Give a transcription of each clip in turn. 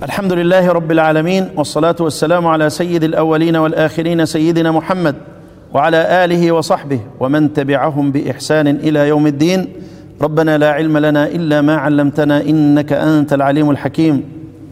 الحمد لله رب العالمين والصلاة والسلام على سيد الأولين والآخرين سيدنا محمد وعلى آله وصحبه ومن تبعهم بإحسان إلى يوم الدين ربنا لا علم لنا إلا ما علمتنا إنك أنت العليم الحكيم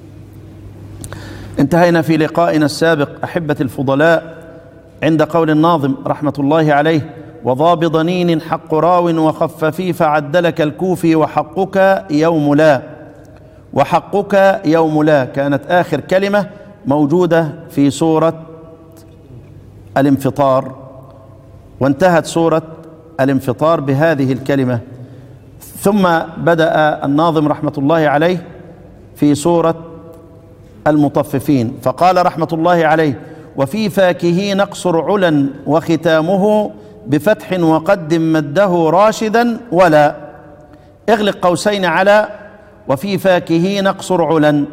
انتهينا في لقائنا السابق أحبة الفضلاء عند قول الناظم رحمة الله عليه وضاب ضنين حق راو وخففي فعدلك الكوفي وحقك يوم لا وحقك يوم لا كانت آخر كلمة موجودة في سورة الانفطار وانتهت سورة الانفطار بهذه الكلمة ثم بدأ الناظم رحمة الله عليه في سورة المطففين فقال رحمة الله عليه وفي فاكه نقصر علا وختامه بفتح وقدم مده راشدا ولا اغلق قوسين على وفي فاكه نقصر علا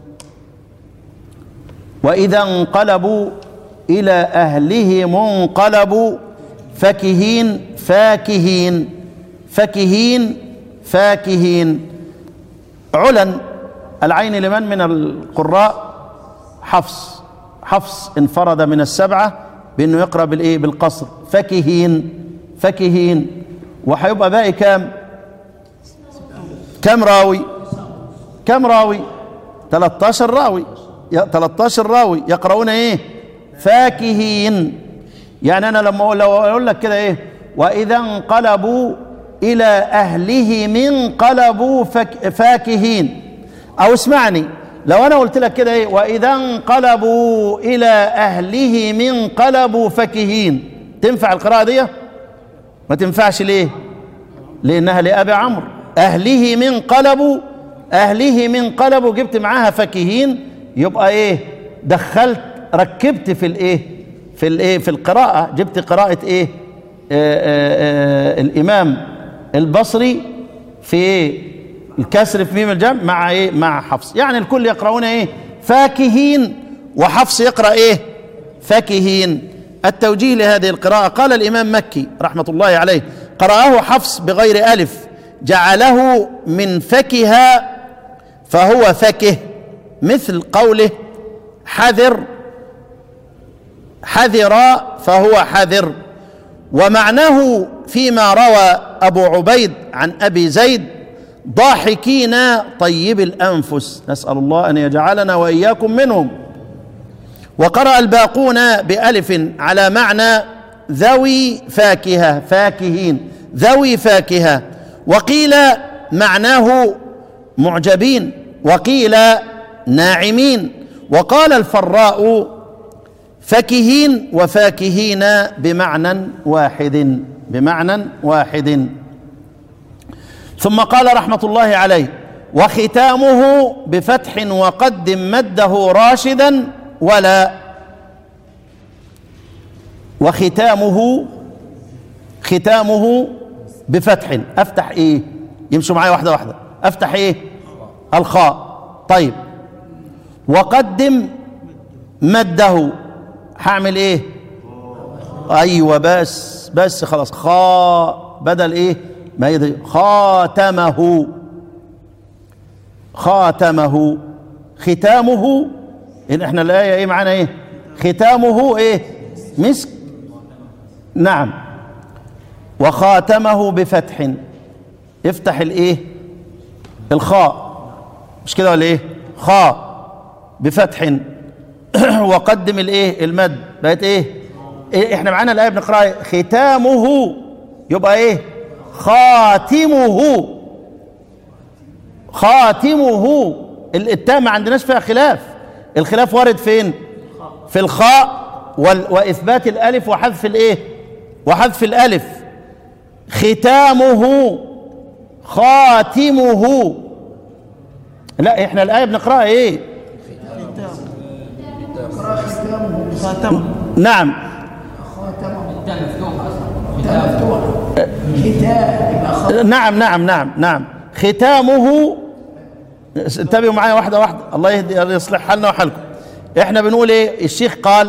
واذا انقلبوا الى اهلهم انقلبوا فكهين فاكهين فكهين فاكهين علا العين لمن من القراء حفص حفص انفرد من السبعه بانه يقرا بالايه بالقصر فكهين فكهين وهيبقى باقي كام كم راوي كم راوي 13 راوي 13 راوي يقرؤون ايه فاكهين يعني انا لما لو اقول لك كده ايه واذا انقلبوا الى اهلهم انقلبوا فك فاكهين او اسمعني لو انا قلت لك كده ايه واذا انقلبوا الى اهلهم انقلبوا فكهين تنفع القراءه دي ما تنفعش ليه لانها لابي عمرو اهله من قلبوا اهله من قلبوا جبت معاها فكهين يبقى ايه دخلت ركبت في الايه في الايه في القراءه جبت قراءه ايه آآ آآ الامام البصري في إيه الكسر في ميم الجمع مع ايه مع حفص يعني الكل يقرؤون ايه فاكهين وحفص يقرا ايه فاكهين التوجيه لهذه القراءه قال الامام مكي رحمه الله عليه قراه حفص بغير الف جعله من فكه فهو فكه مثل قوله حذر حذر فهو حذر ومعناه فيما روى ابو عبيد عن ابي زيد ضاحكين طيب الانفس نسال الله ان يجعلنا واياكم منهم وقرا الباقون بالف على معنى ذوي فاكهه فاكهين ذوي فاكهه وقيل معناه معجبين وقيل ناعمين وقال الفراء فكهين وفاكهين بمعنى واحد بمعنى واحد ثم قال رحمه الله عليه وختامه بفتح وقدم مده راشدا ولا وختامه ختامه بفتح افتح ايه يمشوا معايا واحده واحده افتح ايه الخاء طيب وقدم مده هعمل ايه ايوه بس بس خلاص خاء بدل ايه ما يدري خاتمه خاتمه ختامه إن احنا الايه ايه معانا ايه ختامه ايه مسك نعم وخاتمه بفتح افتح الايه الخاء مش كده ولا ايه خاء بفتح وقدم الايه المد بقت ايه, إيه احنا معانا الايه بنقراها ختامه يبقى ايه خاتمه خاتمه التاء ما عندناش فيها خلاف الخلاف وارد فين في الخاء واثبات الالف وحذف الايه وحذف الالف ختامه خاتمه لا احنا الايه بنقراها ايه خاتمه نعم نعم نعم نعم نعم ختامه انتبهوا معايا واحده واحده الله يهدي يصلح حالنا وحالكم احنا بنقول ايه الشيخ قال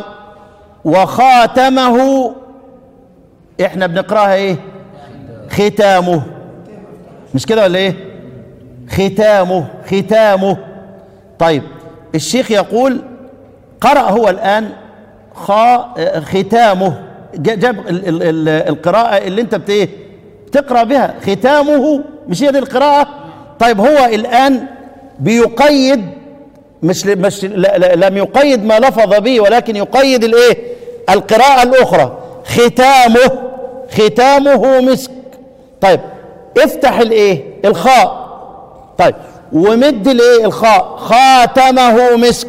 وخاتمه احنا بنقراها ايه ختامه مش كده ولا ايه ختامه ختامه طيب الشيخ يقول قرأ هو الآن خا ختامه ج- جاب ال- ال- ال- القراءة اللي انت بت إيه؟ بتقرأ بها ختامه مش هي دي القراءة طيب هو الآن بيقيد مش مش لا لا لم يقيد ما لفظ به ولكن يقيد الايه القراءة الأخرى ختامه ختامه مسك طيب افتح الايه الخاء طيب ومد الايه الخاء خاتمه مسك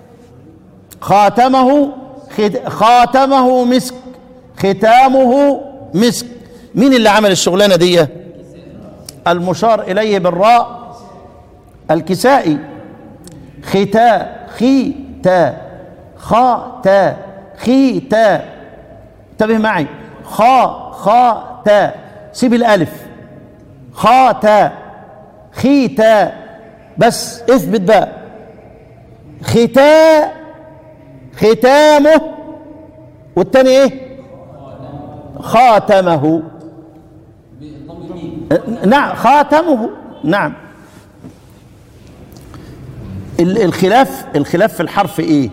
خاتمه خت- خاتمه مسك ختامه مسك مين اللي عمل الشغلانه دي المشار اليه بالراء الكسائي ختا خيتا خاتا خيتا انتبه معي خا خاتا سيب الالف خاتا خيتا بس اثبت بقى ختا ختامه والتاني ايه خاتمه نعم خاتمه نعم ال- الخلاف الخلاف في الحرف ايه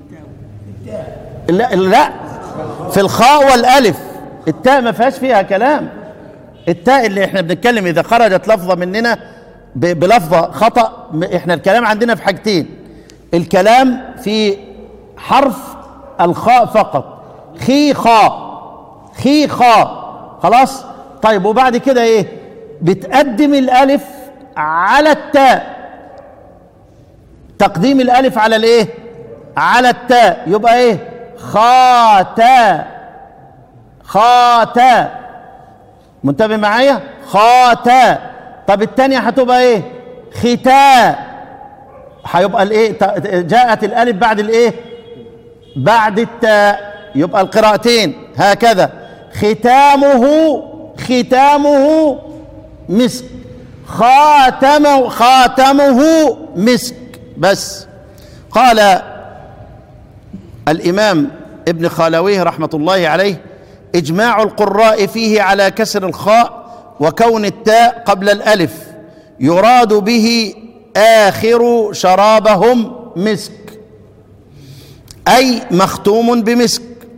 لا لا في الخاء والالف التاء ما فيهاش فيها كلام التاء اللي احنا بنتكلم اذا خرجت لفظه مننا ب- بلفظه خطا م- احنا الكلام عندنا في حاجتين الكلام في حرف الخاء فقط خي خاء خي خاء خلاص طيب وبعد كده ايه بتقدم الالف على التاء تقديم الالف على الايه على التاء يبقى ايه خاتا خاتا منتبه معايا خاتا طب الثانيه هتبقى ايه ختا هيبقى الايه ت- جاءت الالف بعد الايه بعد التاء يبقى القراءتين هكذا ختامه ختامه مسك خاتمه خاتمه مسك بس قال الامام ابن خالويه رحمه الله عليه اجماع القراء فيه على كسر الخاء وكون التاء قبل الالف يراد به اخر شرابهم مسك اي مختوم بمسك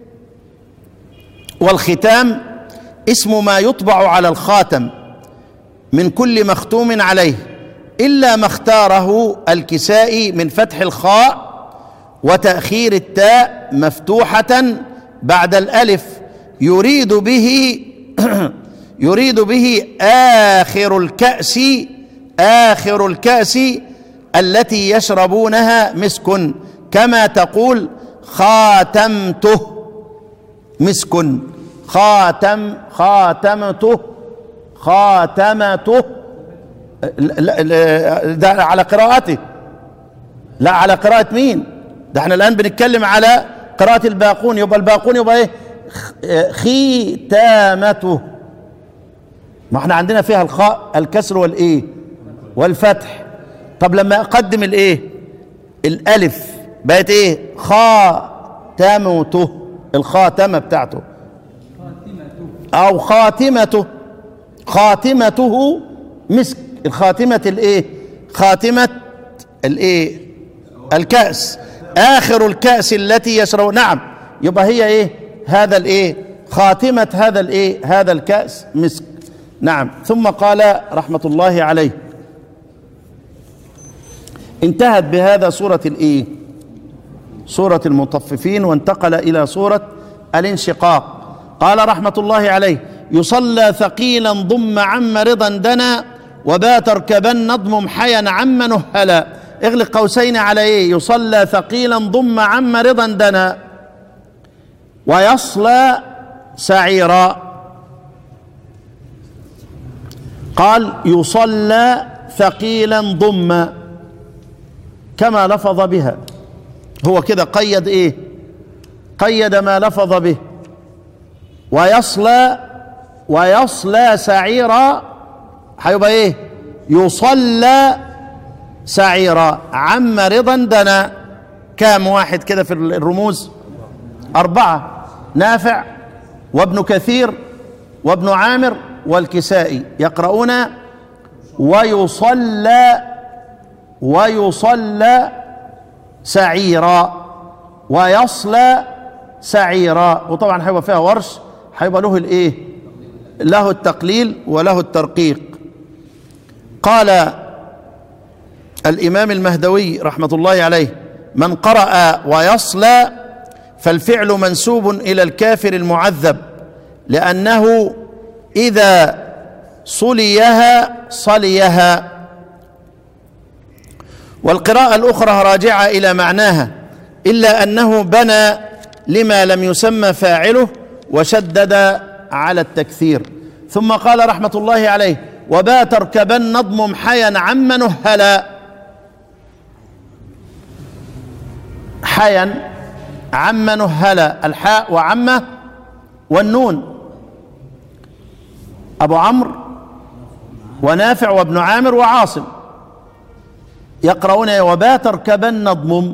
والختام اسم ما يطبع على الخاتم من كل مختوم عليه الا ما اختاره الكسائي من فتح الخاء وتاخير التاء مفتوحه بعد الالف يريد به يريد به اخر الكاس اخر الكاس التي يشربونها مسك كما تقول خاتمته مسك خاتم خاتمته خاتمته لا لا ده على قراءته لا على قراءة مين ده احنا الآن بنتكلم على قراءة الباقون يبقى الباقون يبقى ايه خ- ختامته ما احنا عندنا فيها الخاء الكسر والايه والفتح طب لما اقدم الايه الالف بقت ايه خاتمته الخاتمه بتاعته او خاتمته خاتمته مسك الخاتمه الايه خاتمه الايه الكاس اخر الكاس التي يشرب نعم يبقى هي ايه هذا الايه خاتمه هذا الايه هذا الكاس مسك نعم ثم قال رحمه الله عليه انتهت بهذا سوره الايه سوره المطففين وانتقل الى سوره الانشقاق قال رحمه الله عليه يصلى ثقيلا ضم عم رضا دنا وبات اركبن نضم حيا عم نهلا اغلق قوسين على ايه يصلى ثقيلا ضم عم رضا دنا ويصلى سعيرا قال يصلى ثقيلا ضم كما لفظ بها هو كده قيد ايه قيد ما لفظ به ويصلى ويصلى سعيرا هيبقى ايه يصلى سعيرا عم رضا دنا كام واحد كده في الرموز أربعة نافع وابن كثير وابن عامر والكسائي يقرؤون ويصلى ويصلى سعيرا ويصلى سعيرا وطبعا هيبقى فيها ورش هيبقى له الايه له التقليل وله الترقيق قال الامام المهدوي رحمه الله عليه من قرأ ويصلى فالفعل منسوب الى الكافر المعذب لانه اذا صليها صليها والقراءة الأخرى راجعة إلى معناها إلا أنه بنى لما لم يسمى فاعله وشدد على التكثير ثم قال رحمة الله عليه وبا تركبن اضمم حيا عم نهلا حيا عم نهلا الحاء وعم والنون أبو عمرو ونافع وابن عامر وعاصم يقرؤون وبا تركبن اضمم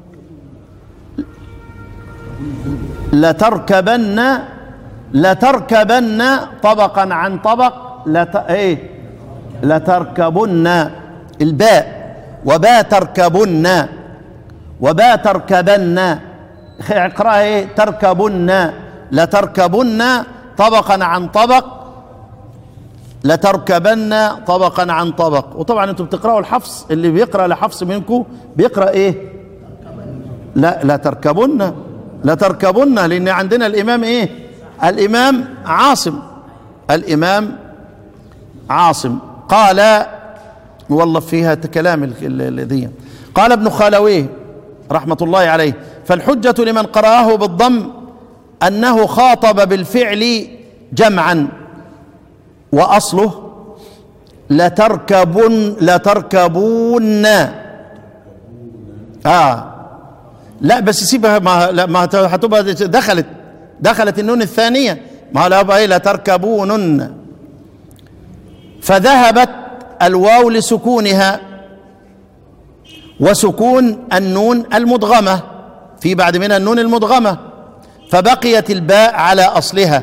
لتركبن لتركبن طبقا عن طبق لت... ايه لتركبن الباء وبا تركبن وبا تركبن اقراها ايه تركبن لتركبن طبقا عن طبق لتركبن طبقا عن طبق وطبعا انتم بتقراوا الحفص اللي بيقرا لحفص منكم بيقرا ايه لا لا تركبن لا تركبن لان عندنا الامام ايه الامام عاصم الامام عاصم قال والله فيها كلام الذي قال ابن خالويه رحمه الله عليه فالحجه لمن قراه بالضم انه خاطب بالفعل جمعا واصله لتركبن لتركبون اه لا بس سيبها ما لا ما هتبقى دخلت دخلت النون الثانيه ما لا بقى ايه لتركبونن فذهبت الواو لسكونها وسكون النون المدغمه في بعد منها النون المدغمه فبقيت الباء على اصلها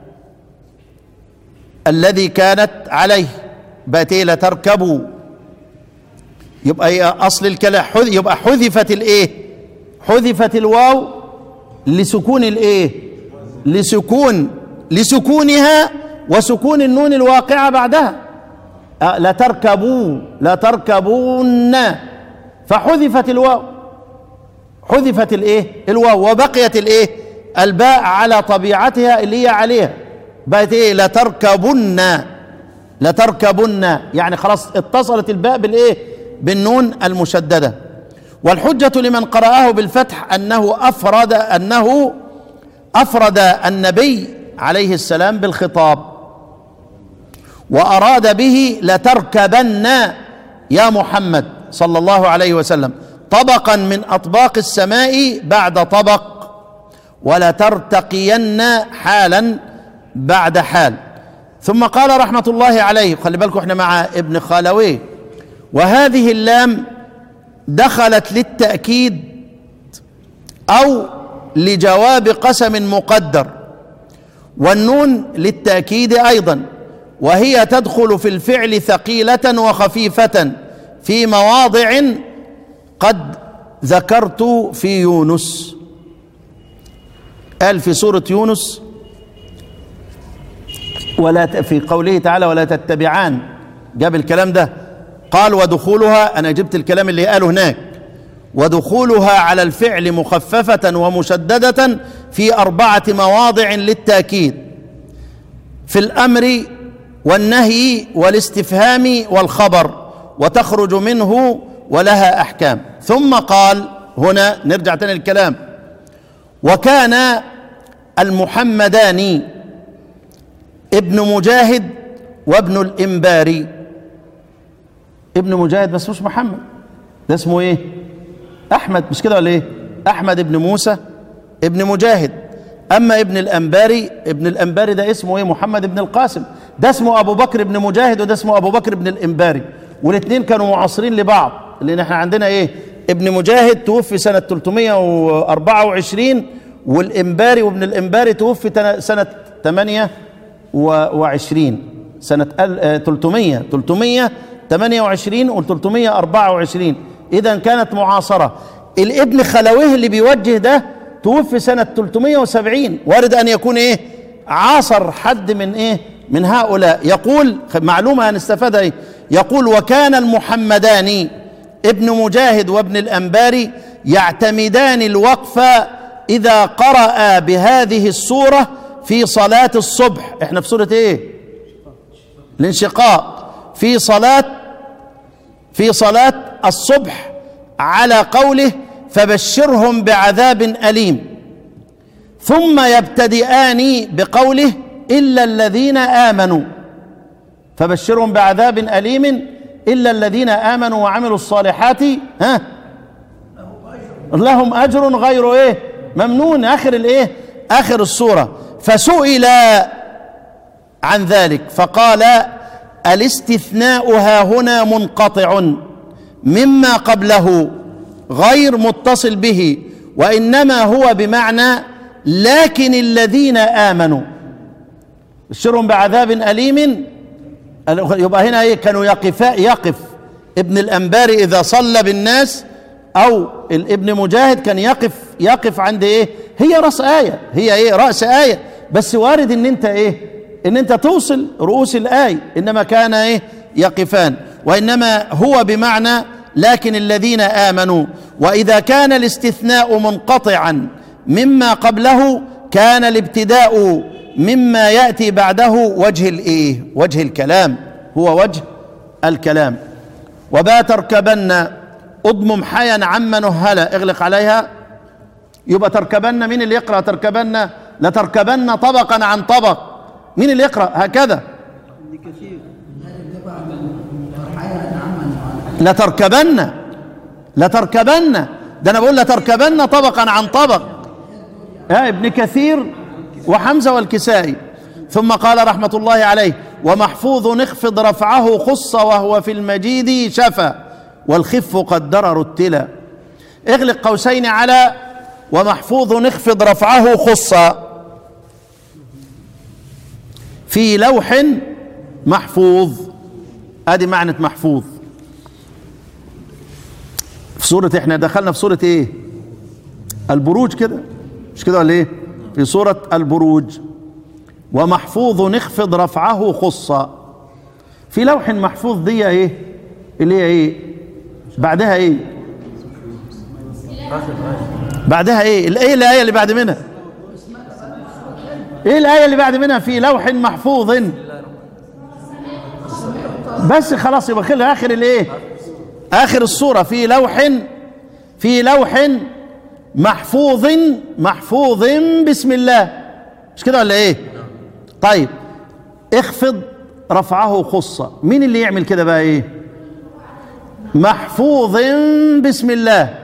الذي كانت عليه بقت ايه لتركبوا يبقى هي اصل الكلام يبقى حذفت الايه حذفت الواو لسكون الايه لسكون لسكونها وسكون النون الواقعه بعدها أه لتركبوا لتركبون فحذفت الواو حذفت الايه الواو وبقيت الايه الباء على طبيعتها اللي هي عليها بقت ايه لتركبن لتركبن يعني خلاص اتصلت الباء بالايه بالنون المشدده والحجه لمن قراه بالفتح انه افرد انه افرد النبي عليه السلام بالخطاب واراد به لتركبن يا محمد صلى الله عليه وسلم طبقا من اطباق السماء بعد طبق ولترتقين حالا بعد حال ثم قال رحمة الله عليه خلي بالكم احنا مع ابن خالويه وهذه اللام دخلت للتأكيد أو لجواب قسم مقدر والنون للتأكيد أيضا وهي تدخل في الفعل ثقيلة وخفيفة في مواضع قد ذكرت في يونس قال في سورة يونس ولا في قوله تعالى ولا تتبعان جاب الكلام ده قال ودخولها انا جبت الكلام اللي قاله هناك ودخولها على الفعل مخففة ومشددة في أربعة مواضع للتأكيد في الأمر والنهي والاستفهام والخبر وتخرج منه ولها أحكام ثم قال هنا نرجع تاني الكلام وكان المحمدان ابن مجاهد وابن الإنباري ابن مجاهد بس مش محمد ده اسمه ايه احمد مش كده ولا ايه احمد ابن موسى ابن مجاهد اما ابن الانباري ابن الانباري ده اسمه ايه محمد ابن القاسم ده اسمه ابو بكر ابن مجاهد وده اسمه ابو بكر ابن الانباري والاثنين كانوا معاصرين لبعض لان احنا عندنا ايه ابن مجاهد توفي سنة 324 والانباري وابن الانباري توفي سنة 28 سنة 300 300 28 و 324 اذا كانت معاصره الابن خلويه اللي بيوجه ده توفي سنة 370 وارد أن يكون إيه عاصر حد من إيه من هؤلاء يقول معلومة هنستفادها إيه يقول وكان المحمدان ابن مجاهد وابن الأنباري يعتمدان الوقف إذا قرأ بهذه السورة في صلاة الصبح احنا في سورة ايه الانشقاق في صلاة في صلاة الصبح على قوله فبشرهم بعذاب أليم ثم يبتدئان بقوله إلا الذين آمنوا فبشرهم بعذاب أليم إلا الذين آمنوا وعملوا الصالحات ها لهم أجر غير إيه ممنون آخر الإيه آخر السورة فسئل عن ذلك فقال الاستثناء ها هنا منقطع مما قبله غير متصل به وإنما هو بمعنى لكن الذين آمنوا بشرهم بعذاب أليم يبقى هنا ايه كانوا يقفا يقف ابن الانباري اذا صلى بالناس او الابن مجاهد كان يقف يقف عند ايه هي راس ايه هي ايه راس ايه بس وارد ان انت ايه ان انت توصل رؤوس الايه انما كان ايه يقفان وانما هو بمعنى لكن الذين امنوا واذا كان الاستثناء منقطعا مما قبله كان الابتداء مما ياتي بعده وجه الايه وجه الكلام هو وجه الكلام وبا تركبن اضمم حيا عم نهلا اغلق عليها يبقى تركبن مين اللي يقرا تركبن لتركبن طبقا عن طبق مين اللي يقرا هكذا لتركبن لتركبن ده انا بقول لتركبن طبقا عن طبق يا ابن كثير وحمزه والكسائي ثم قال رحمه الله عليه ومحفوظ اخفض رفعه خص وهو في المجيد شفى والخف قدر رتلا اغلق قوسين على ومحفوظ اخفض رفعه خص في لوح محفوظ ادي معنى محفوظ في سورة احنا دخلنا في سورة ايه البروج كده مش كده ولا ايه في سورة البروج ومحفوظ اخفض رفعه خصا في لوح محفوظ دي ايه اللي هي ايه بعدها ايه بعدها ايه الايه الايه اللي بعد منها ايه الايه اللي بعد منها في لوح محفوظ بس خلاص يبقى خلي اخر الايه اخر السوره في لوح في لوح محفوظ محفوظ بسم الله مش كده ولا ايه طيب اخفض رفعه خصة مين اللي يعمل كده بقى ايه محفوظ بسم الله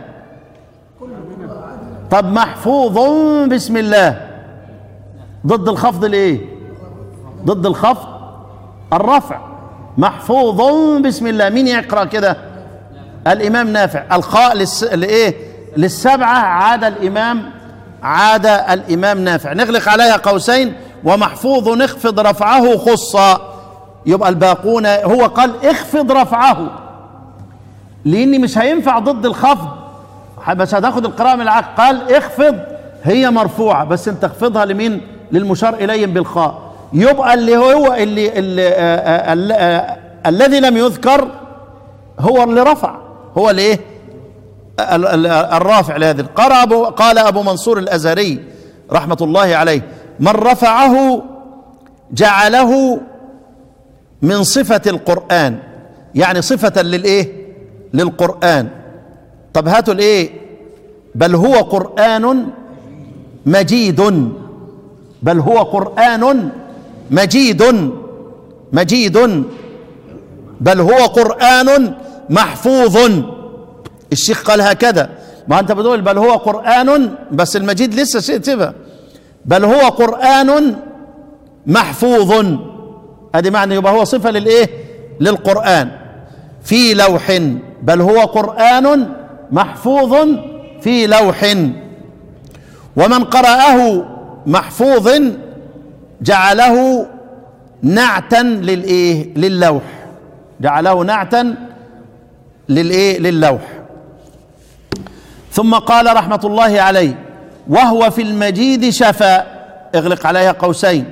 طب محفوظ بسم الله ضد الخفض الايه ضد الخفض الرفع محفوظ بسم الله مين يقرا كده الامام نافع الخاء للس... لايه للسبعه عاد الامام عاد الامام نافع نغلق عليها قوسين ومحفوظ اخفض رفعه خصا يبقى الباقون هو قال اخفض رفعه لاني مش هينفع ضد الخفض بس هتاخد القراءه من العقل قال اخفض هي مرفوعه بس انت اخفضها لمين للمشار اليه بالخاء يبقى اللي هو اللي, اللي آآ آآ آآ الذي لم يذكر هو اللي رفع هو الايه الرافع لهذا قال أبو, قال أبو منصور الأزهري رحمة الله عليه من رفعه جعله من صفة القرآن يعني صفة للإيه للقرآن طب هاتوا الإيه بل هو قرآن مجيد بل هو قرآن مجيد مجيد بل هو قرآن محفوظ الشيخ قال هكذا ما انت بتقول بل هو قرآن بس المجيد لسه شيء تبقى بل هو قرآن محفوظ ادي معنى يبقى هو صفة للايه للقرآن في لوح بل هو قرآن محفوظ في لوح ومن قرأه محفوظ جعله نعتا للايه للوح جعله نعتا للايه للوح ثم قال رحمة الله عليه وهو في المجيد شفا اغلق عليها قوسين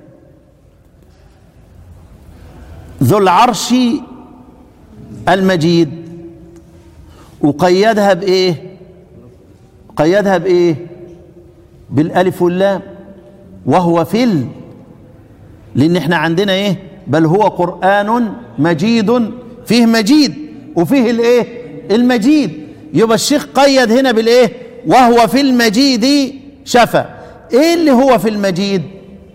ذو العرش المجيد وقيدها بايه قيدها بايه بالالف واللام وهو في ال لان احنا عندنا ايه بل هو قران مجيد فيه مجيد وفيه الايه المجيد يبقى الشيخ قيد هنا بالايه وهو في المجيد شفا ايه اللي هو في المجيد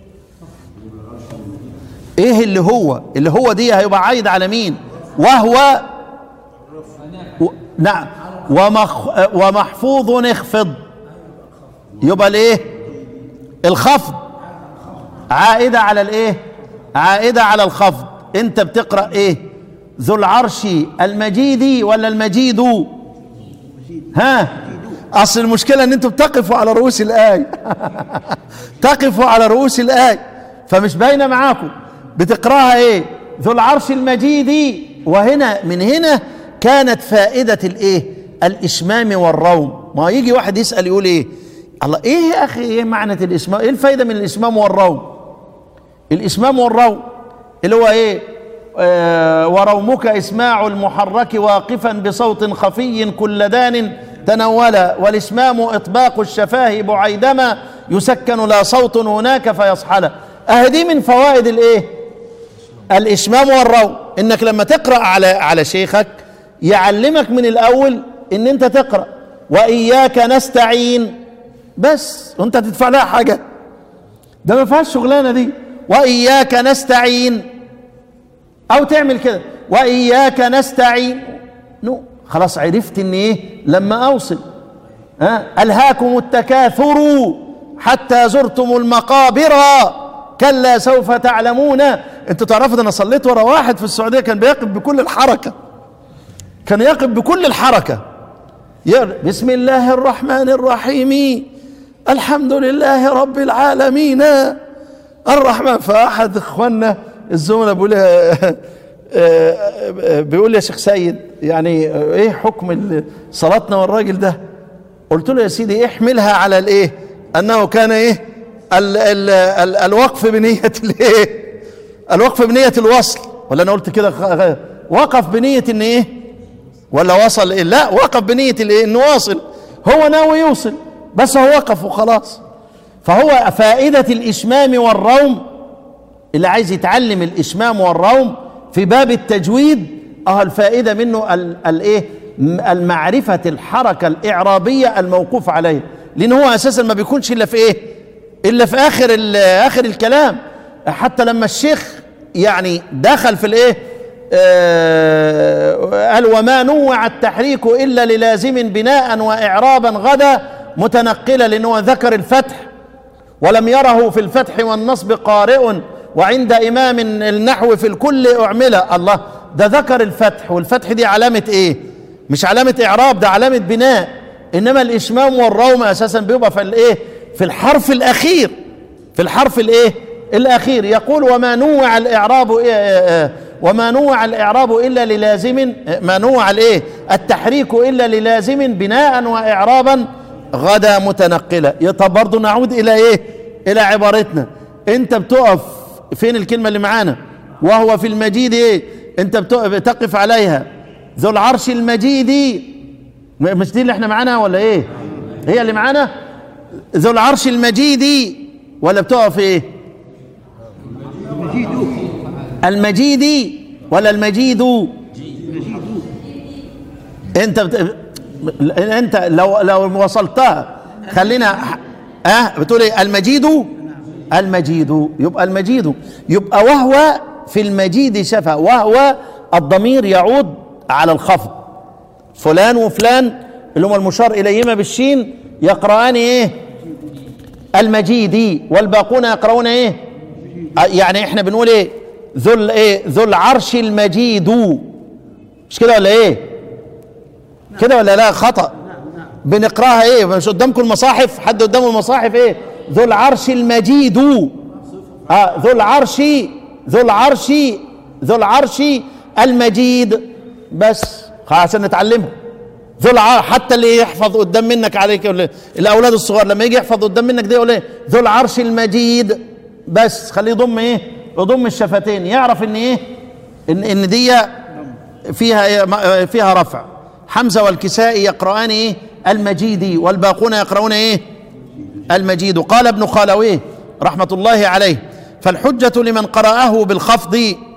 ايه اللي هو اللي هو دي هيبقى عايد على مين وهو و... نعم ومخ... ومحفوظ اخفض يبقى الايه الخفض عائدة على الايه عائدة على الخفض انت بتقرأ ايه ذو العرش المجيد ولا المجيد ها اصل المشكلة ان انتوا بتقفوا على رؤوس الآية تقفوا على رؤوس الآية فمش باينة معاكم بتقراها ايه ذو العرش المجيد وهنا من هنا كانت فائدة الايه الاشمام والروم ما يجي واحد يسأل يقول ايه الله ايه يا اخي ايه معنى الاسمام ايه الفايدة من الاسمام والروم الاسمام والروم اللي هو ايه آه ورومك اسماع المحرك واقفا بصوت خفي كل دان تنولا والاسمام اطباق الشفاه بعيدما يسكن لا صوت هناك فيصحل اهدي من فوائد الايه الاشمام والروم انك لما تقرا على على شيخك يعلمك من الاول ان انت تقرا واياك نستعين بس وانت تدفع لها حاجه ده ما فيهاش شغلانه دي واياك نستعين او تعمل كده واياك نستعين نو خلاص عرفت ان ايه لما اوصل ها الهاكم التكاثر حتى زرتم المقابر كلا سوف تعلمون انتوا تعرفوا ده انا صليت ورا واحد في السعوديه كان بيقف بكل الحركه كان يقف بكل الحركه بسم الله الرحمن الرحيم الحمد لله رب العالمين الرحمن فاحد اخواننا الزملاء بيقول بيقول يا شيخ سيد يعني ايه حكم صلاتنا والراجل ده قلت له يا سيدي احملها على الايه انه كان ايه ال ال ال الوقف بنية الايه الوقف بنية الوصل ولا انا قلت كده وقف بنية ان ايه ولا وصل إيه؟ لا وقف بنية الايه انه واصل هو ناوي يوصل بس هو وقف وخلاص فهو فائدة الإشمام والروم اللي عايز يتعلم الإشمام والروم في باب التجويد اه الفائدة منه الايه المعرفة الحركة الإعرابية الموقوف عليه لأن هو أساسا ما بيكونش إلا في إيه إلا في آخر آخر الكلام حتى لما الشيخ يعني دخل في الإيه آه قال وما نوع التحريك إلا للازم بناء وإعرابا غدا متنقلا لأنه ذكر الفتح ولم يره في الفتح والنصب قارئ وعند إمام النحو في الكل أعمل الله ده ذكر الفتح والفتح دي علامة إيه مش علامة إعراب ده علامة بناء إنما الإشمام والروم أساسا بيبقى في الإيه في الحرف الأخير في الحرف الإيه الأخير يقول وما نوع الإعراب إيه وما نوع الإعراب إلا للازم ما نوع الإيه التحريك إلا للازم بناء وإعرابا غدا متنقلة طب برضه نعود إلى إيه إلى عبارتنا أنت بتقف فين الكلمة اللي معانا وهو في المجيد إيه أنت بتقف عليها ذو العرش المجيد مش دي اللي احنا معانا ولا إيه هي اللي معانا ذو العرش المجيد ولا بتقف إيه المجيد ولا المجيد انت بت... انت لو لو وصلتها خلينا اه بتقول ايه المجيد المجيد يبقى المجيد يبقى وهو في المجيد شفا وهو الضمير يعود على الخفض فلان وفلان اللي هم المشار اليهما بالشين يقرأان ايه المجيد والباقون يقرؤون ايه يعني احنا بنقول ايه ذو ايه ذو العرش المجيد مش كده ولا ايه كده ولا لا خطأ بنقراها ايه مش قدامكم المصاحف حد قدامه المصاحف ايه ذو العرش المجيد اه ذو العرش ذو العرش ذو العرش المجيد بس عشان نتعلمها ذو الع... حتى اللي يحفظ قدام منك عليك يقول إيه؟ الاولاد الصغار لما يجي يحفظ قدام منك ده يقول ايه ذو العرش المجيد بس خليه يضم ايه يضم الشفتين يعرف ان ايه ان ان دي فيها إيه؟ فيها رفع حمزه والكسائي يقرآن ايه المجيد والباقون يقرؤون ايه المجيد قال ابن خالويه رحمه الله عليه فالحجه لمن قرأه بالخفض